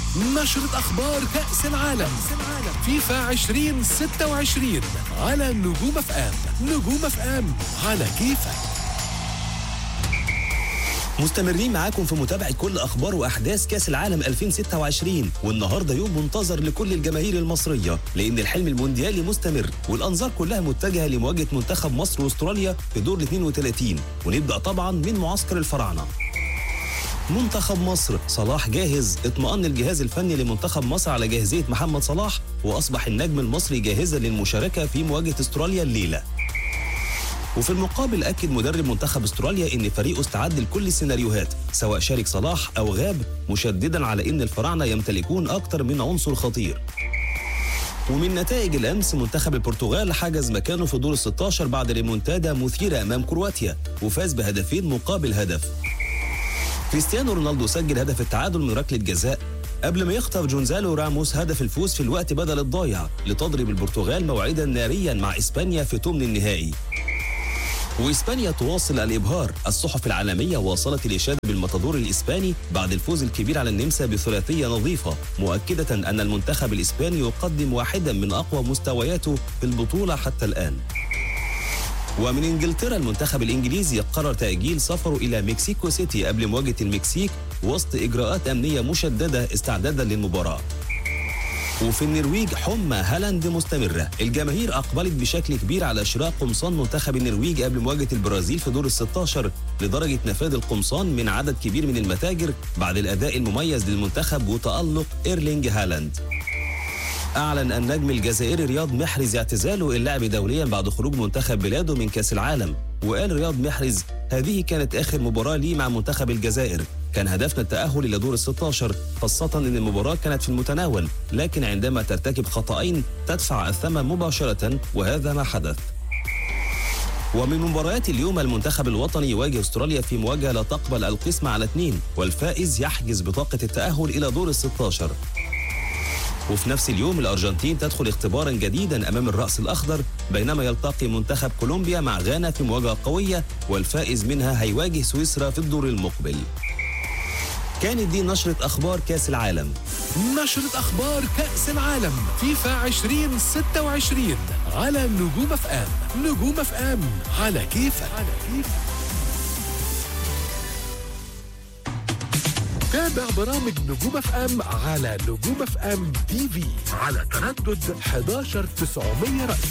نشرة أخبار كأس العالم فيفا 2026 على نجوم اف ام نجوم اف ام على كيفك مستمرين معاكم في متابعة كل أخبار وأحداث كأس العالم 2026 والنهاردة يوم منتظر لكل الجماهير المصرية لأن الحلم المونديالي مستمر والأنظار كلها متجهة لمواجهة منتخب مصر واستراليا في دور ال 32 ونبدأ طبعا من معسكر الفراعنة منتخب مصر صلاح جاهز اطمأن الجهاز الفني لمنتخب مصر على جاهزية محمد صلاح وأصبح النجم المصري جاهزا للمشاركة في مواجهة استراليا الليلة وفي المقابل أكد مدرب منتخب استراليا إن فريقه استعد لكل السيناريوهات سواء شارك صلاح أو غاب مشددا على إن الفراعنة يمتلكون أكثر من عنصر خطير ومن نتائج الأمس منتخب البرتغال حجز مكانه في دور ال 16 بعد ريمونتادا مثيرة أمام كرواتيا وفاز بهدفين مقابل هدف كريستيانو رونالدو سجل هدف التعادل من ركلة جزاء قبل ما يخطف جونزالو راموس هدف الفوز في الوقت بدل الضايع لتضرب البرتغال موعدا ناريا مع إسبانيا في ثمن النهائي وإسبانيا تواصل الإبهار الصحف العالمية واصلت الإشادة بالمطادور الإسباني بعد الفوز الكبير على النمسا بثلاثية نظيفة مؤكدة أن المنتخب الإسباني يقدم واحدا من أقوى مستوياته في البطولة حتى الآن ومن انجلترا المنتخب الانجليزي قرر تاجيل سفره الى مكسيكو سيتي قبل مواجهه المكسيك وسط اجراءات امنيه مشدده استعدادا للمباراه وفي النرويج حمى هالاند مستمرة الجماهير أقبلت بشكل كبير على شراء قمصان منتخب النرويج قبل مواجهة البرازيل في دور ال 16 لدرجة نفاذ القمصان من عدد كبير من المتاجر بعد الأداء المميز للمنتخب وتألق إيرلينج هالاند أعلن النجم الجزائري رياض محرز اعتزاله اللعب دوليا بعد خروج منتخب بلاده من كأس العالم وقال رياض محرز هذه كانت آخر مباراة لي مع منتخب الجزائر كان هدفنا التأهل إلى دور ال 16 خاصة أن المباراة كانت في المتناول لكن عندما ترتكب خطأين تدفع الثمن مباشرة وهذا ما حدث ومن مباريات اليوم المنتخب الوطني يواجه استراليا في مواجهه لا تقبل القسم على اثنين والفائز يحجز بطاقه التاهل الى دور ال 16 وفي نفس اليوم الأرجنتين تدخل اختبارا جديدا أمام الرأس الأخضر بينما يلتقي منتخب كولومبيا مع غانا في مواجهة قوية والفائز منها هيواجه سويسرا في الدور المقبل كانت دي نشرة أخبار كأس العالم نشرة أخبار كأس العالم فيفا 2026 على نجوم اف ام نجوم اف ام على كيفك على كيفك تابع برامج نجوم اف ام على نجوم اف ام تي في على تردد 11900 رأس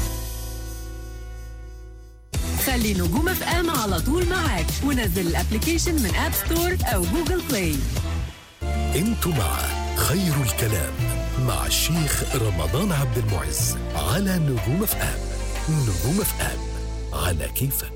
خلي نجوم اف ام على طول معاك ونزل الابلكيشن من اب ستور او جوجل بلاي انتوا مع خير الكلام مع الشيخ رمضان عبد المعز على نجوم اف ام نجوم اف ام على كيفك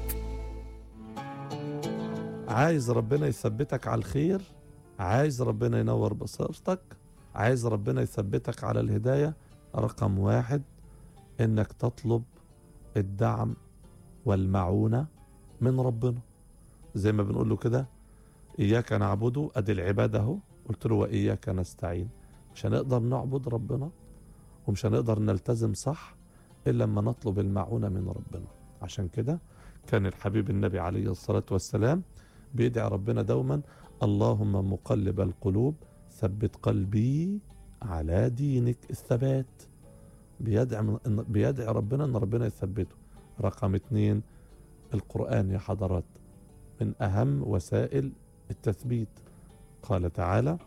عايز ربنا يثبتك على الخير عايز ربنا ينور بصيرتك عايز ربنا يثبتك على الهداية رقم واحد انك تطلب الدعم والمعونة من ربنا زي ما بنقول له كده إياك نعبده أدي العبادة أهو قلت له وإياك نستعين مش هنقدر نعبد ربنا ومش هنقدر نلتزم صح إلا لما نطلب المعونة من ربنا عشان كده كان الحبيب النبي عليه الصلاة والسلام بيدعي ربنا دوما اللهم مقلب القلوب ثبت قلبي على دينك الثبات بيدعي, من بيدعي ربنا ان ربنا يثبته رقم اتنين القرآن يا حضرات من أهم وسائل التثبيت قال تعالى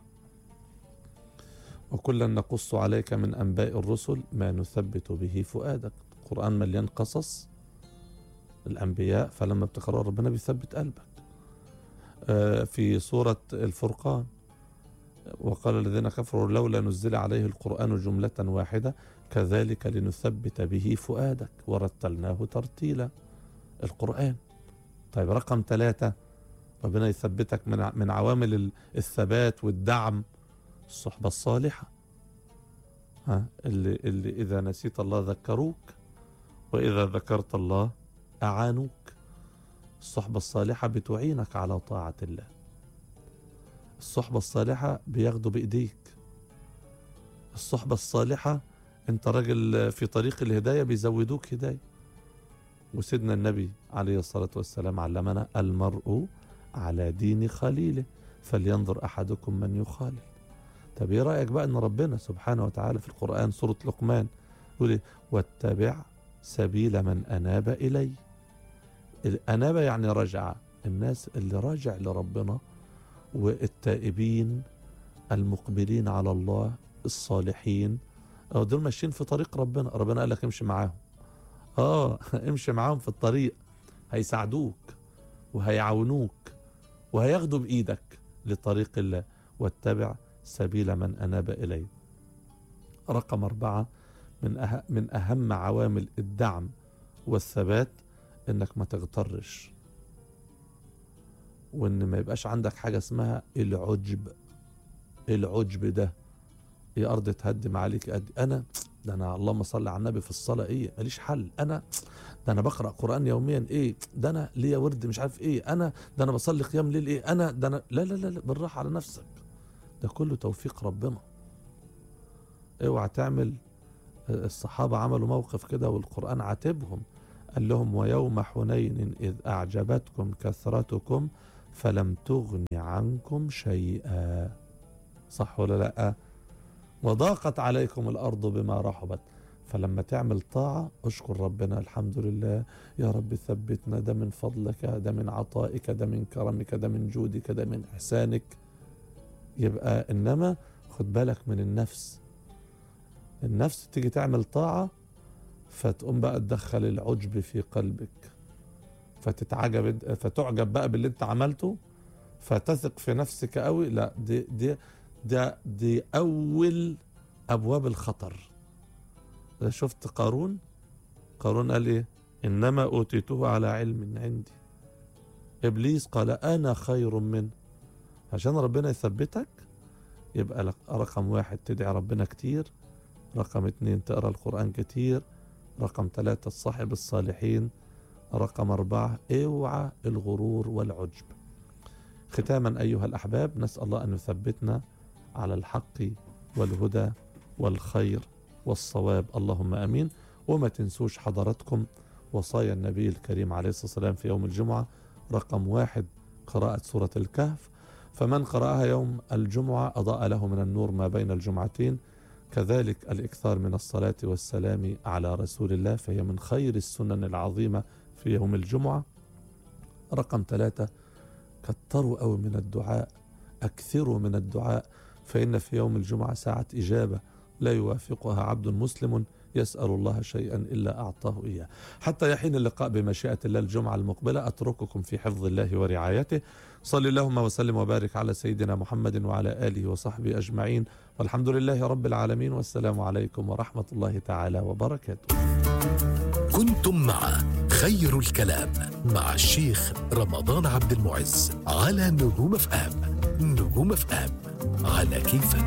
وكلا نقص عليك من أنباء الرسل ما نثبت به فؤادك القرآن مليان قصص الأنبياء فلما بتقرأ ربنا بيثبت قلبك آه في سورة الفرقان وقال الذين كفروا لولا نزل عليه القرآن جملة واحدة كذلك لنثبت به فؤادك ورتلناه ترتيلا القرآن طيب رقم ثلاثة ربنا يثبتك من من عوامل الثبات والدعم الصحبة الصالحة ها اللي اللي إذا نسيت الله ذكروك وإذا ذكرت الله أعانوك الصحبة الصالحة بتعينك على طاعة الله الصحبة الصالحة بياخدوا بإيديك الصحبة الصالحة انت راجل في طريق الهداية بيزودوك هداية وسيدنا النبي عليه الصلاة والسلام علمنا المرء على دين خليله فلينظر أحدكم من يخالل طب ايه رايك بقى ان ربنا سبحانه وتعالى في القران سوره لقمان يقول إيه؟ واتبع سبيل من اناب الي الاناب يعني رجع الناس اللي راجع لربنا والتائبين المقبلين على الله الصالحين اه دول ماشيين في طريق ربنا ربنا قال لك امشي معاهم اه امشي معاهم في الطريق هيساعدوك وهيعاونوك وهياخدوا بايدك لطريق الله واتبع سبيل من اناب اليه رقم أربعة من أه من أهم عوامل الدعم والثبات إنك ما تغترش وإن ما يبقاش عندك حاجة اسمها العجب العجب ده يا أرض تهدم عليك قد أنا ده أنا اللهم صل على النبي في الصلاة إيه ماليش حل أنا ده أنا بقرأ قرآن يوميا إيه ده أنا ليا ورد مش عارف إيه أنا ده أنا بصلي قيام ليل إيه أنا ده أنا لا لا لا, لا بالراحة على نفسك ده كله توفيق ربنا اوعى تعمل الصحابة عملوا موقف كده والقرآن عاتبهم قال لهم ويوم حنين إذ أعجبتكم كثرتكم فلم تغن عنكم شيئا صح ولا لا وضاقت عليكم الأرض بما رحبت فلما تعمل طاعة اشكر ربنا الحمد لله يا رب ثبتنا ده من فضلك ده من عطائك ده من كرمك ده من جودك ده من إحسانك يبقى إنما خد بالك من النفس النفس تيجي تعمل طاعة فتقوم بقى تدخل العجب في قلبك فتتعجب فتعجب بقى باللي انت عملته فتثق في نفسك قوي لا دي دي دي, دي اول ابواب الخطر شفت قارون قارون قال ايه انما اوتيته على علم عندي ابليس قال انا خير منه عشان ربنا يثبتك يبقى لك رقم واحد تدعي ربنا كتير رقم اتنين تقرا القرآن كتير رقم ثلاثة تصاحب الصالحين رقم أربعة اوعى الغرور والعجب ختاما أيها الأحباب نسأل الله أن يثبتنا على الحق والهدى والخير والصواب اللهم أمين وما تنسوش حضراتكم وصايا النبي الكريم عليه الصلاة والسلام في يوم الجمعة رقم واحد قراءة سورة الكهف فمن قرأها يوم الجمعة أضاء له من النور ما بين الجمعتين كذلك الإكثار من الصلاة والسلام على رسول الله فهي من خير السنن العظيمة في يوم الجمعة رقم ثلاثة كتروا أو من الدعاء أكثروا من الدعاء فإن في يوم الجمعة ساعة إجابة لا يوافقها عبد مسلم يسأل الله شيئا إلا أعطاه إياه حتى يحين اللقاء بمشيئة الله الجمعة المقبلة أترككم في حفظ الله ورعايته صل اللهم وسلم وبارك على سيدنا محمد وعلى آله وصحبه أجمعين والحمد لله رب العالمين والسلام عليكم ورحمة الله تعالى وبركاته كنتم مع خير الكلام مع الشيخ رمضان عبد المعز على نجوم اف ام نجوم اف ام على كيفك